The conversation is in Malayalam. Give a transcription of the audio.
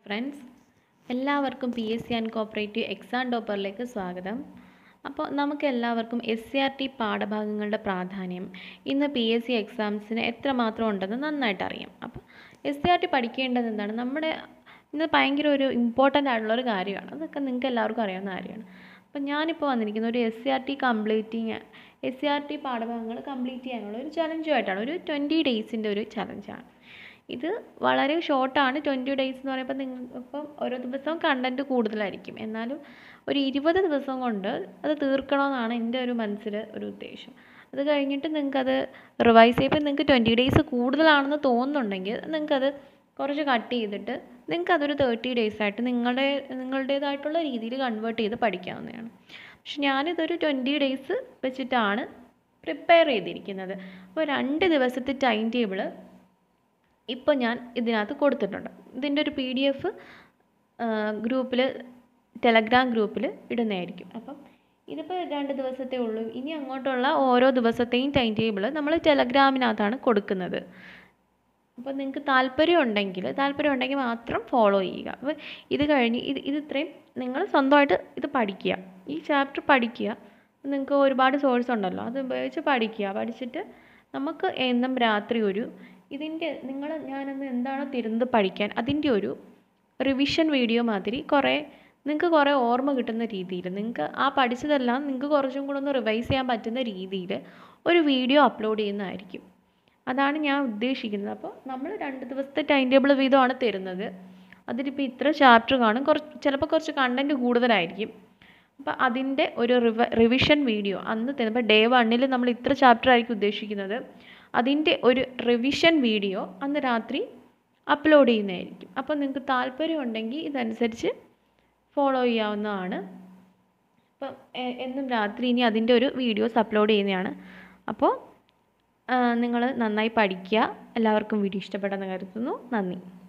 ഫ്രണ്ട്സ് എല്ലാവർക്കും P S C and cooperative exam ടോപ്പറിലേക്ക് സ്വാഗതം അപ്പോൾ നമുക്ക് എല്ലാവർക്കും എസ് സി ആർ ടി പാഠഭാഗങ്ങളുടെ പ്രാധാന്യം ഇന്ന് പി എസ് സി എക്സാംസിന് എത്രമാത്രം ഉണ്ടെന്ന് നന്നായിട്ട് അറിയാം അപ്പോൾ എസ് സി ആർ ടി പഠിക്കേണ്ടത് എന്താണ് നമ്മുടെ ഇന്ന് ഭയങ്കര ഒരു ഇമ്പോർട്ടൻ്റ് ആയിട്ടുള്ളൊരു കാര്യമാണ് അതൊക്കെ നിങ്ങൾക്ക് എല്ലാവർക്കും അറിയാവുന്ന കാര്യമാണ് അപ്പോൾ ഞാനിപ്പോൾ വന്നിരിക്കുന്ന ഒരു S C R T completing S C R T പാഠഭാഗങ്ങൾ കംപ്ലീറ്റ് ചെയ്യാനുള്ള ഒരു ചലഞ്ചുമായിട്ടാണ് ഒരു ട്വൻറ്റി ഡേയ്സിൻ്റെ ഒരു ചലഞ്ചാണ് ഇത് വളരെ ഷോർട്ടാണ് ട്വൻറ്റി ഡേയ്സ് എന്ന് പറയുമ്പോൾ നിങ്ങൾ ഇപ്പം ഓരോ ദിവസവും കണ്ടൻറ്റ് കൂടുതലായിരിക്കും എന്നാലും ഒരു ഇരുപത് ദിവസം കൊണ്ട് അത് തീർക്കണമെന്നാണ് എൻ്റെ ഒരു മനസ്സിൽ ഒരു ഉദ്ദേശം അത് കഴിഞ്ഞിട്ട് നിങ്ങൾക്കത് റിവൈസ് ചെയ്യുമ്പോൾ നിങ്ങൾക്ക് ട്വൻറ്റി ഡേയ്സ് കൂടുതലാണെന്ന് തോന്നുന്നുണ്ടെങ്കിൽ നിങ്ങൾക്കത് കുറച്ച് കട്ട് ചെയ്തിട്ട് നിങ്ങൾക്കതൊരു തേർട്ടി ഡേയ്സ് ആയിട്ട് നിങ്ങളുടെ നിങ്ങളുടേതായിട്ടുള്ള രീതിയിൽ കൺവേർട്ട് ചെയ്ത് പഠിക്കാവുന്നതാണ് പക്ഷെ ഞാനിതൊരു ട്വൻറ്റി ഡേയ്സ് വെച്ചിട്ടാണ് പ്രിപ്പയർ ചെയ്തിരിക്കുന്നത് അപ്പോൾ രണ്ട് ദിവസത്തെ ടൈം ടേബിൾ ഇപ്പോൾ ഞാൻ ഇതിനകത്ത് കൊടുത്തിട്ടുണ്ട് ഇതിൻ്റെ ഒരു പി ഡി എഫ് ഗ്രൂപ്പിൽ ടെലഗ്രാം ഗ്രൂപ്പിൽ ഇടുന്നതായിരിക്കും അപ്പം ഇതിപ്പോൾ രണ്ട് ദിവസത്തേ ഉള്ളൂ ഇനി അങ്ങോട്ടുള്ള ഓരോ ദിവസത്തെയും ടൈം ടേബിൾ നമ്മൾ ടെലഗ്രാമിനകത്താണ് കൊടുക്കുന്നത് അപ്പോൾ നിങ്ങൾക്ക് താല്പര്യം ഉണ്ടെങ്കിൽ താല്പര്യം ഉണ്ടെങ്കിൽ മാത്രം ഫോളോ ചെയ്യുക അപ്പോൾ ഇത് കഴിഞ്ഞ് ഇത് ഇത് ഇത്രയും നിങ്ങൾ സ്വന്തമായിട്ട് ഇത് പഠിക്കുക ഈ ചാപ്റ്റർ പഠിക്കുക നിങ്ങൾക്ക് ഒരുപാട് സോഴ്സ് ഉണ്ടല്ലോ അത് ഉപയോഗിച്ച് പഠിക്കുക പഠിച്ചിട്ട് നമുക്ക് എന്നും രാത്രി ഒരു ഇതിൻ്റെ നിങ്ങൾ ഞാനന്ന് എന്താണോ തരുന്നത് പഠിക്കാൻ അതിൻ്റെ ഒരു റിവിഷൻ വീഡിയോ മാതിരി കുറേ നിങ്ങൾക്ക് കുറേ ഓർമ്മ കിട്ടുന്ന രീതിയിൽ നിങ്ങൾക്ക് ആ പഠിച്ചതെല്ലാം നിങ്ങൾക്ക് കുറച്ചും കൂടെ ഒന്ന് റിവൈസ് ചെയ്യാൻ പറ്റുന്ന രീതിയിൽ ഒരു വീഡിയോ അപ്ലോഡ് ചെയ്യുന്നതായിരിക്കും അതാണ് ഞാൻ ഉദ്ദേശിക്കുന്നത് അപ്പോൾ നമ്മൾ രണ്ട് ദിവസത്തെ ടൈം ടേബിൾ വീതമാണ് തരുന്നത് അതിലിപ്പോൾ ഇത്ര ചാപ്റ്റർ കാണും കുറച്ച് ചിലപ്പോൾ കുറച്ച് കണ്ടൻറ്റ് കൂടുതലായിരിക്കും അപ്പോൾ അതിൻ്റെ ഒരു റിവ റിവിഷൻ വീഡിയോ അന്ന് തരുമ്പോൾ ഡേ വണ്ണിൽ നമ്മൾ ഇത്ര ചാപ്റ്റർ ആയിരിക്കും ഉദ്ദേശിക്കുന്നത് അതിൻ്റെ ഒരു റിവിഷൻ വീഡിയോ അന്ന് രാത്രി അപ്ലോഡ് ചെയ്യുന്നതായിരിക്കും അപ്പോൾ നിങ്ങൾക്ക് താല്പര്യം ഉണ്ടെങ്കിൽ ഇതനുസരിച്ച് ഫോളോ ചെയ്യാവുന്നതാണ് അപ്പം എന്നും രാത്രി ഇനി അതിൻ്റെ ഒരു വീഡിയോസ് അപ്ലോഡ് ചെയ്യുന്നതാണ് അപ്പോൾ നിങ്ങൾ നന്നായി പഠിക്കുക എല്ലാവർക്കും വീഡിയോ ഇഷ്ടപ്പെട്ടെന്ന് കരുതുന്നു നന്ദി